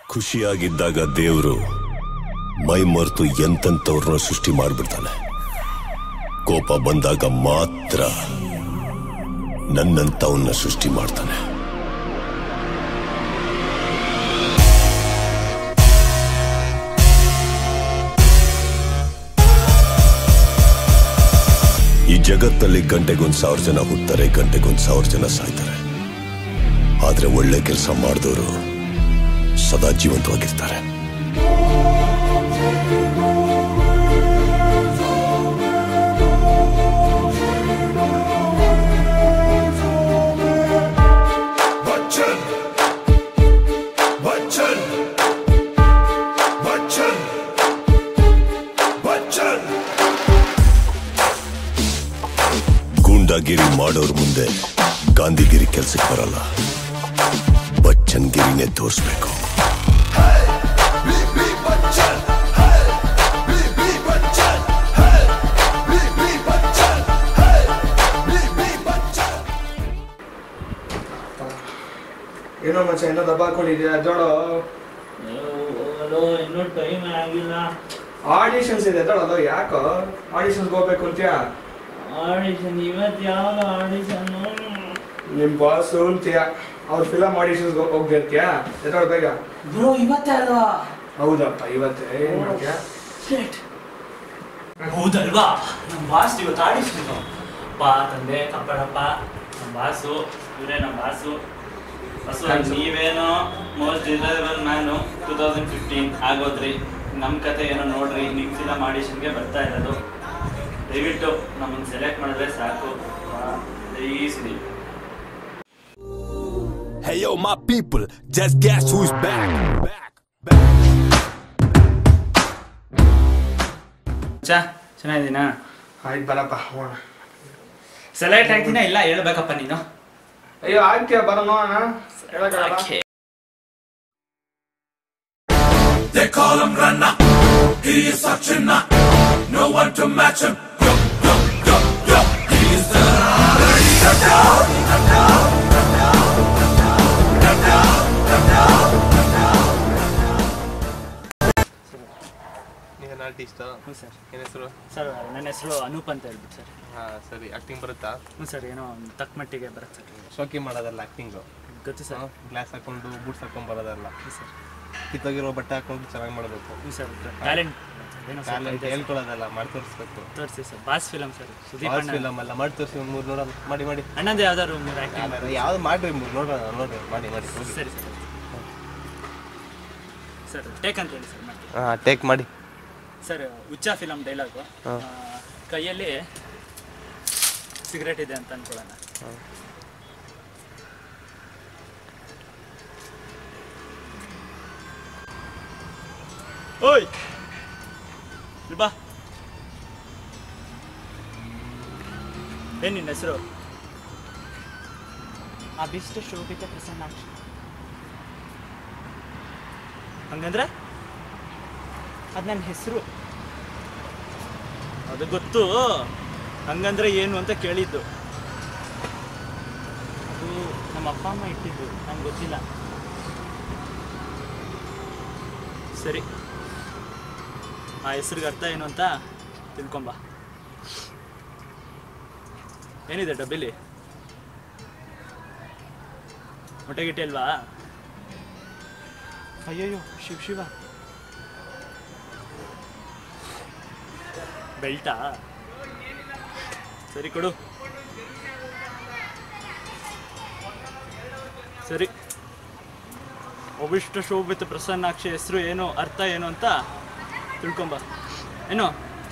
ಖುಷಿಯಾಗಿದ್ದಾಗ ದೇವರು ಮೈ ಮರೆತು ಎಂತೆಂಥವ್ರನ್ನ ಸೃಷ್ಟಿ ಮಾಡ್ಬಿಡ್ತಾನೆ ಕೋಪ ಬಂದಾಗ ಮಾತ್ರ ನನ್ನಂತವನ್ನ ಸೃಷ್ಟಿ ಮಾಡ್ತಾನೆ ಈ ಜಗತ್ತಲ್ಲಿ ಗಂಟೆಗೊಂದ್ ಸಾವಿರ ಜನ ಹುಟ್ತಾರೆ ಗಂಟೆಗೊಂದ್ ಸಾವಿರ ಜನ ಸಾಯ್ತಾರೆ ಆದ್ರೆ ಒಳ್ಳೆ ಕೆಲಸ ಮಾಡಿದವರು ಸದಾ ಜೀವಂತವಾಗಿರ್ತಾರೆ बच्चन बच्चन बच्चन बच्चन ಗೂಂಡಾಗಿರಿ ಮಾಡೋರ್ ಮುಂದೆ ಗಾಂಧಿಗಿರಿ ಕೆಲ್ಸಕ್ಕೆ ಬರಲ್ಲ ಬಚ್ಚನ್ಗಿರಿನೇ ತೋರಿಸ್ಬೇಕು बीबी बच्चन है बीबी बच्चन है बीबी बच्चन है बीबी बच्चन ಏನೋ ಮಚ್ಚ ಏನೋ ದಬ್ಬ ಹಾಕೊಂಡಿದ್ಯಾ ಎದ್ದೋಳು ಹೋಗಲು ಇನ್ನೂ ಟೈಮ್ ಆಗಿಲ್ಲ ಆಡಿಷನ್ಸ್ ಇದೆ ಎದ್ದೋಳಲ್ಲ ಯಾಕೋ ಆಡಿಷನ್ಸ್ಗೆ ಹೋಗ್ಬೇಕು ಅಂತ್ಯಾ ಆಡಿಷನ್ ಇವತ್ತು ಯಾವ ಆಡಿಷನ್ ನಿಮ್ ಬಾಸ್ ಅಂತ್ಯ ಅವ್ರ ಫಿಲಮ್ ಆಡಿಷನ್ಸ್ಗೆ ಹೋಗ್ದಿರ್ತೀಯಾ ಎದ್ದೋಳು ಬೇಗ ಬ್ರೋ ಇವತ್ತೇ ಅಲ್ವಾ ಹೌದಪ್ಪ ಇವತ್ತೇ ಏನ್ ಮಾಡ್ತೀಯಾ ಹೌದಲ್ವಾ ನಮ್ಮ ಬಾಸ್ ಇವತ್ತು ಆಡಿಷನ್ ಬಾ ತಂದೆ ಕಪ್ಪಡಪ್ಪ ನಮ್ಮ ಬಾಸು ಇವರೇ ನಮ್ಮ ಬಾಸು ಬಸ್ಸು Thanks. ನೀವೇನೋ most desirable man two thousand fifteen ಆಗೋದ್ರಿ ನಮ್ಮ ಕತೆ ಏನೋ ನೋಡ್ರಿ ನಿಮ್ಮ ಫಿಲಮ್ ಆಡಿಷನ್ಗೆ ಬರ್ತಾ ಇರೋದು ದಯವಿಟ್ಟು ನಮ್ಮನ್ನು ಸೆಲೆಕ್ಟ್ ಮಾಡಿದ್ರೆ ಸಾಕು ಪ್ಲೀಸ್ ನೀವು Hey yo, my people, just guess who's back. Back. ಚಾ ಚೆನ್ನಾಗಿದ್ದೀನಾ ಆಯ್ತು ಬರಪ್ಪ ಹೋಗೋಣ ಸೆಲೆಕ್ಟ್ ಆಗ್ತೀನಾ ಇಲ್ಲ ಹೇಳ್ಬೇಕಪ್ಪ ನೀನು ಅಯ್ಯೋ ಆಗ್ತೀಯ ಬರ ನೋಡೋಣ ಹೇಳಕ್ಕಾಗಲ್ಲ They call him Rana. He is such a nut. No one to match him. Yo, yo, yo, yo. He is the ನೀನು ಆರ್ಟಿಸ್ಟ್ ಹ್ಞೂ ಸರ್ ಏನ್ ಹೆಸರು ಸರ್ ನನ್ನ ಹೆಸರು ಅನೂಪ್ ಅಂತ ಹೇಳ್ಬಿಟ್ಟು ಸರ್ ಹಾ ಸರಿ ಆಕ್ಟಿಂಗ್ ಬರುತ್ತಾ ಹ್ಞೂ ಸರ್ ಏನೋ ಒಂದು ತಕ್ಕ ಮಟ್ಟಿಗೆ ಬರುತ್ತೆ ಸರ್ ಶೋಕಿ ಮಾಡೋದಲ್ಲ ಆಕ್ಟಿಂಗು ಗೊತ್ತು ಸರ್ ಗ್ಲಾಸ್ ಹಾಕೊಂಡು ಬೂಟ್ಸ್ ಹಾಕೊಂಡು ಬರೋದಲ್ಲ ಹ್ಞೂ ಸರ್ ಕಿತ್ತೋಗಿರೋ ಬಟ್ಟೆ ಹಾಕೊಂಡು ಚೆನ್ನಾಗಿ ಮಾಡಬೇಕು ಹ್ಞೂ ಸರ್ ಟ್ಯಾಲೆಂಟ್ ಏನೋ ಸರ್ ಟ್ಯಾಲೆಂಟ್ ಇದೆ ಸರ್. ಹೇಳ್ಕೊಳ್ಳೋದಲ್ಲ ಮಾಡಿ ತೋರಿಸ್ಬೇಕು ತೋರಿಸಿ sir boss film sir Sudeep boss ಅಣ್ಣ ಫಿಲಮ್ ಅಲ್ಲ ಮಾಡಿ ತೋರಿಸಿ ಒಂದು ಮೂರು ನೋಡೋಣ ಮಾಡಿ ಮಾಡಿ ಅಣ್ಣಂದು ಯಾವ್ದಾದ್ರು ಮೂರು ಆ್ಯಕ್ಟಿಂಗ್ ಯಾವ್ದು ಮಾಡ್ರಿ ಮೂರು ನೋಡೋಣ ನೋಡ್ರಿ ಮಾಡಿ ಮಾಡಿ ಹೋಗಿ ಸರಿ ಸರ್ ಸರ್ ಟೇಕ್ ಅಂತ ಹೇಳಿ ಸರ್ ಮಾಡಿ ಹಾಂ ಟೇಕ್ ಮಾಡಿ ಸರ್ ಉಚ್ಚ ಫಿಲಮ್ ಡೈಲಾಗು ಕೈಯಲ್ಲಿ ಸಿಗರೇಟ್ ಇದೆ ಅಂತ ಅನ್ಕೊಳ್ಳೋಣ ಓಯ್ ಇಲ್ಲಿ ಬಾ ಏನ್ ನಿನ್ನ ಹೆಸರು ಅಭಿಷ್ಟ ಶೋಭಿತ ಪ್ರಸನ್ನಾಕ್ಷಿ ಹಂಗಂದ್ರೆ ಅದು ನನ್ನ ಹೆಸರು ಅದು ಗೊತ್ತು ಹಂಗಂದ್ರೆ ಏನು ಅಂತ ಕೇಳಿದ್ದು ಅದು ನಮ್ಮ ಅಪ್ಪ ಅಮ್ಮ ಇಟ್ಟಿದ್ದು ನಂಗೆ ಗೊತ್ತಿಲ್ಲ ಸರಿ ಆ ಹೆಸ್ರಿಗೆ ಅರ್ಥ ಏನು ಅಂತ ತಿಳ್ಕೊಂಬ ಏನಿದೆ ಡಬ್ಬಿಲಿ ಮೊಟ್ಟೆ ಗಿಟ್ಟೆ ಅಲ್ವಾ ಅಯ್ಯಯ್ಯೋ ಶಿವ ಶಿವ ಬೆಲ್ಟಾ ಸರಿ ಕೊಡು ಸರಿ ಅವಿಷ್ಟ ಶೋಭಿತ ಪ್ರಸನ್ನಾಕ್ಷಿ ಹೆಸರು ಏನು ಅರ್ಥ ಏನು ಅಂತ ತಿಳ್ಕೊಂಬ ಏನು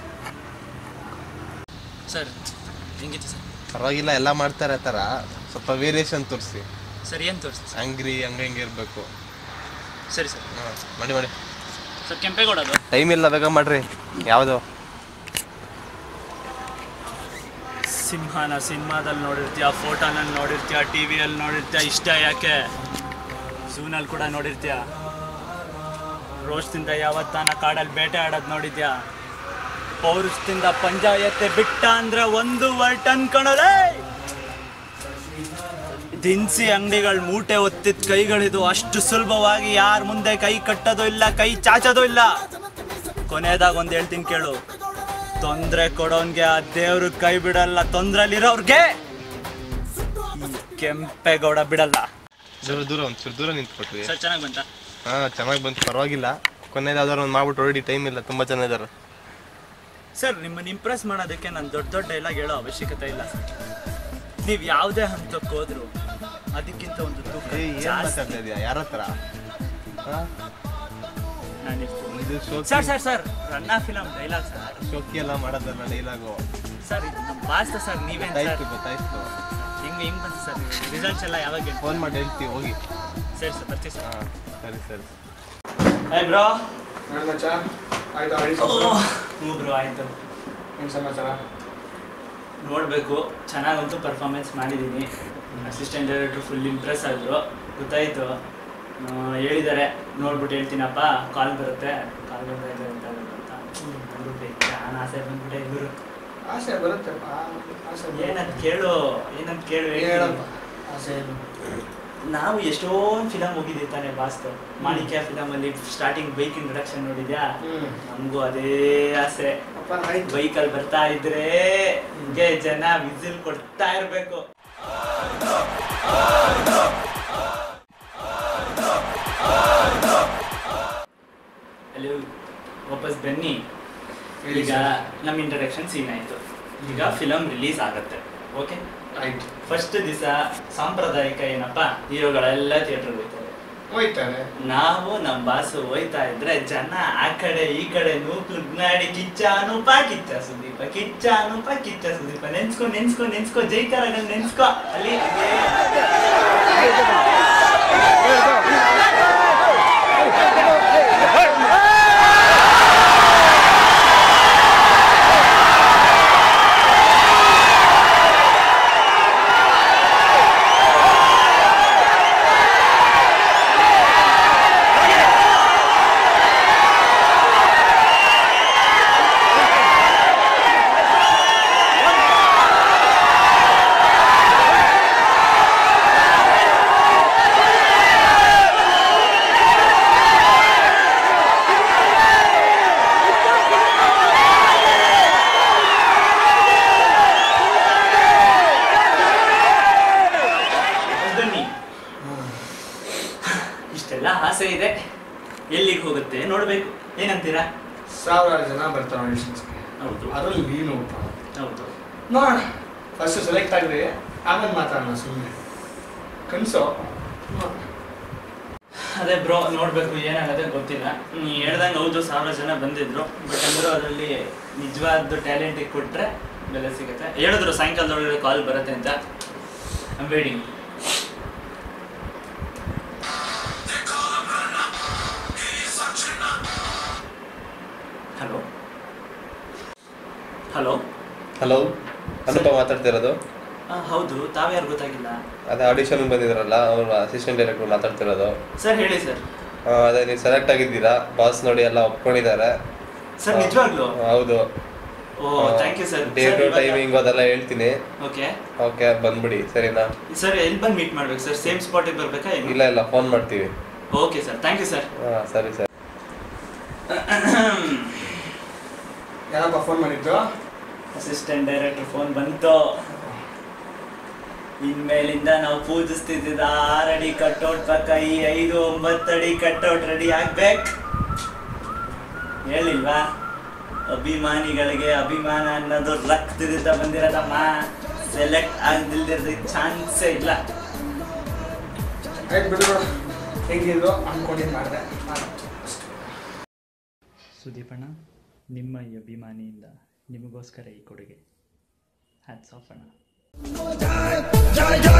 ಸರ್ ಹೆಂಗಿತ್ತು ಸರ್ ಪರವಾಗಿಲ್ಲ ಎಲ್ಲ ಮಾಡ್ತಾರೆ ಆ ಥರ ಸ್ವಲ್ಪ ವೇರಿಯೇಷನ್ ತೋರಿಸಿ ಸರ್ ಏನು ತೋರಿಸ್ತಿ ಸರ್ ಹಂಗ್ರಿ ಹಂಗೆ ಹಂಗೆ ಇರಬೇಕು ಸರಿ ಸರ್ ಹಾಂ ಮಾಡಿ ಮಾಡಿ ಸರ್ ಕೆಂಪೇಗೌಡದು ಟೈಮ್ ಇಲ್ಲ ಬೇಗ ಮಾಡ್ರಿ ಯಾವುದು ಸಿಂಹನ ಸಿನಿಮಾದಲ್ಲಿ ನೋಡಿರ್ತೀಯ ಫೋಟೋನಲ್ಲಿ ನೋಡಿರ್ತೀಯ ಟಿ ವಿಯಲ್ಲಿ ನೋಡಿರ್ತೀಯ ಇಷ್ಟ ಯಾಕೆ ಝೂನಲ್ಲಿ ಕೂಡ ನೋಡಿರ್ತೀಯ ರೋಷದಿಂದ ಯಾವತ್ತಾನ ಕಾಡಲ್ಲಿ ಬೇಟೆ ಆಡೋದು ನೋಡಿದ್ಯಾ ಪೌರುಷದಿಂದ ಪಂಜಾಯತ್ತೆ ಬಿಟ್ಟ ಅಂದ್ರೆ ಒಂದು ವರ್ಟ್ ಅನ್ಕೊಳೋದೇ ದಿನಸಿ ಅಂಗಡಿಗಳ ಮೂಟೆ ಒತ್ತಿದ ಕೈಗಳಿದು ಅಷ್ಟು ಸುಲಭವಾಗಿ ಯಾರ ಮುಂದೆ ಕೈ ಕಟ್ಟೋದು ಇಲ್ಲ ಕೈ ಚಾಚೋದು ಇಲ್ಲ ಕೊನೆಯದಾಗ ಒಂದು ಹೇಳ್ತೀನಿ ಕೇಳು ತೊಂದರೆ ಕೊಡೋನ್ಗೆ ಆ ದೇವ್ರು ಕೈ ಬಿಡಲ್ಲ ತೊಂದ್ರಲ್ಲಿರೋರ್ಗೆ ಈ ಕೆಂಪೇಗೌಡ ಬಿಡಲ್ಲ ದೂರ ದೂರ ಒಂಚೂರು ದೂರ ನಿಂತ್ಕೊಟ್ವಿ ಸರ್ ಚೆನ್ನಾಗಿ ಬಂತ ಹಾ ಚೆನ್ನಾಗಿ ಬಂತು ಪರವಾಗಿಲ್ಲ ಕೊನೆಯದು ಯಾವ್ದಾರು ಒಂದು ಮಾಡ್ಬಿಟ್ಟು ಹೊರಡಿ ಟೈಮ್ ಇಲ್ಲ ತುಂಬಾ ಜನ ಇದಾರೆ ಸರ್ ನಿಮ್ಮನ್ನ ಇಂಪ್ರೆಸ್ ಮಾಡೋದಕ್ಕೆ ನಾನು ದೊಡ್ಡ ದೊಡ್ಡ ಡೈಲಾಗ್ ಹೇಳೋ ಅವಶ್ಯಕತೆ ಇಲ್ಲ ಸರ್ ನೀವು ಯಾವುದೇ ಹಂತಕ್ಕೆ ಹೋದ್ರು ಅದಕ್ಕಿಂತ ಒಂದು ತೂಕ ಏ ಏನ್ ಜಾಸ್ತಿ ಮಾತಾಡ್ತಾ ಇದೀಯಾ ಯಾರ ಹತ್ರ ಹಾ? ನಾನಿರ್ತೀನಿ. ಇದು ಶೋಕಿ sir sir sir Ranna film dialogue sir ಶೋಕಿ ಎಲ್ಲ ಮಾಡೋದಲ್ಲ ಡೈಲಾಗು ಸರ್ ಇದು ನಮ್ಮ ಬಾಸ್ ಸರ್ ನೀವೇನ್ ಸರ್ ಗೊತ್ತಾಯ್ತು ಗೊತ್ತಾಯ್ತು ಹಿಂಗೆ ಹಿಂಗೆ ಬಂತು ಸರ್ ರಿಸಲ್ಟ್ಸ್ ಎಲ್ಲ ಯಾವಾಗ ಹೇಳ್ತೀವಿ? ಫೋನ್ ಮಾಡಿ ಹೇಳ್ತೀವಿ ಹೋಗಿ ಸರಿ ಸರ್ ಬರ್ತೀವಿ ಸರ್ ಹಾ ಸರಿ ಸರಿ ಹಾಯ್ ಬ್ರೋ ನನ್ನ ಮಚ್ಚ ಆಯ್ತು ಆಡಿಷನ್ ಹ್ಞೂ ಬ್ರೋ ಆಯಿತು ಏನು ಸಮಾಚಾರ ನೋಡಬೇಕು ಚೆನ್ನಾಗಂತೂ ಪರ್ಫಾರ್ಮೆನ್ಸ್ ಮಾಡಿದ್ದೀನಿ ಅಸಿಸ್ಟೆಂಟ್ ಡೈರೆಕ್ಟ್ರು ಫುಲ್ ಇಂಪ್ರೆಸ್ ಆದರು ಗೊತ್ತಾಯಿತು ಹೇಳಿದ್ದಾರೆ ನೋಡ್ಬಿಟ್ಟು ಹೇಳ್ತೀನಪ್ಪ ಕಾಲ್ ಬರುತ್ತೆ ಕಾಲ್ ಬಂದಾಗ ಅಂತ ಬಂದ್ಬಿಟ್ಟು ನಾನು ಆಸೆ ಬಂದ್ಬಿಟ್ಟೆ ಇವರು ಆಸೆ ಬರುತ್ತೆ ಆಸೆ ಏನಂತ ಕೇಳು ಏನಂತ ಕೇಳು ಹೇಳ್ತೀನಿ. ಹೇಳಪ್ಪ ಆಸೆ ಏನು ನಾವು ಎಷ್ಟೊಂದು ಫಿಲಮ್ ಹೋಗಿದ್ದೀವಿ ತಾನೆ ಬಾಸ್ತು ಮಾಣಿಕ್ಯ ಫಿಲಮಲ್ಲಿ ಸ್ಟಾರ್ಟಿಂಗ್ ಬೈಕ್ ಇಂಟ್ರಡಕ್ಷನ್ ನೋಡಿದ್ಯಾ ಹ್ಮ್. ನಮಗೂ ಅದೇ ಆಸೆ ಅಪ್ಪ ಆಯ್ತು ಬೈಕಲ್ಲಿ ಬರ್ತಾ ಇದ್ರೆ ಹಿಂಗೆ ಜನ ವಿಸಿಲ್ ಕೊಡ್ತಾ ಇರ್ಬೇಕು ಅಲ್ಲಿ ವಾಪಸ್ ಬನ್ನಿ ಈಗ ನಮ್ಮ ಇಂಟ್ರಡಕ್ಷನ್ ಸೀನ್ ಆಯ್ತು ಈಗ ಫಿಲಮ್ ರಿಲೀಸ್ ಆಗತ್ತೆ ಓಕೆ ಆಯ್ತು ಫಸ್ಟ್ ದಿವಸ ಸಾಂಪ್ರದಾಯಿಕ ಏನಪ್ಪ ಹೀರೋಗಳೆಲ್ಲ ಥಿಯೇಟರ್ ಹೋಗ್ತಾರೆ ಹೋಯ್ತಾರೆ ನಾವು ನಮ್ಮ ಬಾಸು ಹೋಯ್ತಾ ಇದ್ರೆ ಜನ ಆ ಕಡೆ ಈ ಕಡೆ ನೂಕ್ಲು ನಾಡಿ ಕಿಚ್ಚ ಅನೂಪ ಕಿಚ್ಚ ಸುದೀಪ ಕಿಚ್ಚ ಅನೂಪ ಕಿಚ್ಚ ಸುದೀಪ ನೆನ್ಸ್ಕೊ ನೆನ್ಸ್ಕೊ ನೆನ್ಸ್ಕೊ ಜೈಕಾರಗಳು ನೆನ್ಸ್ಕೊ ಅಲ್ಲಿ ಬನ್ನಿ ಇಷ್ಟೆಲ್ಲ ಆಸೆ ಇದೆ ಎಲ್ಲಿಗೆ ಹೋಗುತ್ತೆ ನೋಡ್ಬೇಕು ಏನಂತೀರಾ ಸಾವಿರಾರು ಜನ ಬರ್ತಾರೆ ಆಡಿಷನ್ಸ್ಗೆ ಹೌದು ಅದರಲ್ಲಿ ನೀನು ಒಬ್ಬ ಹೌದು ನೋಡೋಣ ಫಸ್ಟ್ ಸೆಲೆಕ್ಟ್ ಆಗ್ರಿ ಆಮೇಲೆ ಮಾತಾಡೋಣ ಸುಮ್ಮನೆ ಕನ್ಸು ನೋಡೋಣ. ಅದೇ ಬ್ರೋ ನೋಡ್ಬೇಕು ಏನಾಗತ್ತೆ ಗೊತ್ತಿಲ್ಲ ನೀ ಹೇಳ್ದಂಗೆ ಹೌದು ಸಾವಿರ ಜನ ಬಂದಿದ್ರು ಬಟ್ ಅಂದರೂ ಅದರಲ್ಲಿ ನಿಜವಾದ ಟ್ಯಾಲೆಂಟ್ ಕೊಟ್ರೆ ಬೆಲೆ ಸಿಗುತ್ತೆ ಹೇಳಿದ್ರು ಸಾಯಂಕಾಲದೊಳಗಡೆ ಕಾಲ್ ಬರುತ್ತೆ ಅಂತ I'm waiting hello hello hello Anupa ಮಾತಾಡ್ತಿರೋದು ಹೌದು ತಾವ್ಯಾರು ಗೊತ್ತಾಗಿಲ್ಲ ಅದೇ ಆಡಿಷನ್ ಬಂದಿದ್ರಲ್ಲ ಅವ್ರು ಅಸಿಸ್ಟೆಂಟ್ ಡೈರೆಕ್ಟರ್ ಮಾತಾಡ್ತಿರೋದು ಸರ್ ಹೇಳಿ ಸರ್ ಆ, ಅದೇ ನೀವು ಸೆಲೆಕ್ಟ್ ಆಗಿದ್ದೀರಾ ಬಾಸ್ ನೋಡಿ ಎಲ್ಲ ಒಪ್ಕೊಂಡಿದ್ದಾರೆ ಸರ್ ನಿಜವಾಗ್ಲು ಹೌದು oh thank you sir date timing ಅದೆಲ್ಲ ಹೇಳ್ತೀನಿ ಓಕೆ ಓಕೆ ಬಂದ್ಬಿಡಿ ಸರಿನಾ ಸರ್ ಎಲ್ಲಿ ಬಂದು ಮೀಟ್ ಮಾಡ್ಬೇಕು ಸರ್ ಸೇಮ್ ಸ್ಪಾಟಿಗೆ ಬರ್ಬೇಕಾ ಇಲ್ಲ ಇಲ್ಲ ಫೋನ್ ಮಾಡ್ತೀವಿ okay sir thank you sir ಹಾ ಸರಿ ಸರಿ ಯಾರಪ್ಪ ಫೋನ್ ಮಾಡಿದ್ದು ಅಸಿಸ್ಟೆಂಟ್ ಡೈರೆಕ್ಟರ್ ಫೋನ್ ಬಂತು ಇನ್ಮೇಲಿಂದ ನಾವು ಪೂಜಿಸ್ತಿದ್ದ ಆರಡಿ ಕಟ್ಔಟ್ ಪಕ್ಕ ಈ ಐದು ಒಂಬತ್ತು ಅಡಿ ಕಟ್ಔಟ್ ರೆಡಿ ಆಗ್ಬೇಕು ಹೇಳಿಲ್ವಾ ಅಭಿಮಾನಿಗಳಿಗೆ ಅಭಿಮಾನ ಅನ್ನೋದು ರಕ್ತದಿಂದ ಬಂದಿರೋದಮ್ಮ ಸೆಲೆಕ್ಟ್ ಆಗದಿಲ್ದಿರೋದಕ್ಕೆ ಚಾನ್ಸೇ ಇಲ್ಲ ಆಯ್ತು ಬಿಡು ಬಿಡು ಹೆಂಗಿದ್ರು ಅನ್ಕೊಂಡಿದ್ದು ಮಾಡಿದೆ ಸುದೀಪಣ್ಣ ನಿಮ್ಮ ಈ ಅಭಿಮಾನಿಯಿಂದ ನಿಮಗೋಸ್ಕರ ಈ ಕೊಡುಗೆ ಹ್ಯಾಟ್ಸ್ ಆಫ್ ಅಣ್ಣ Jai Jai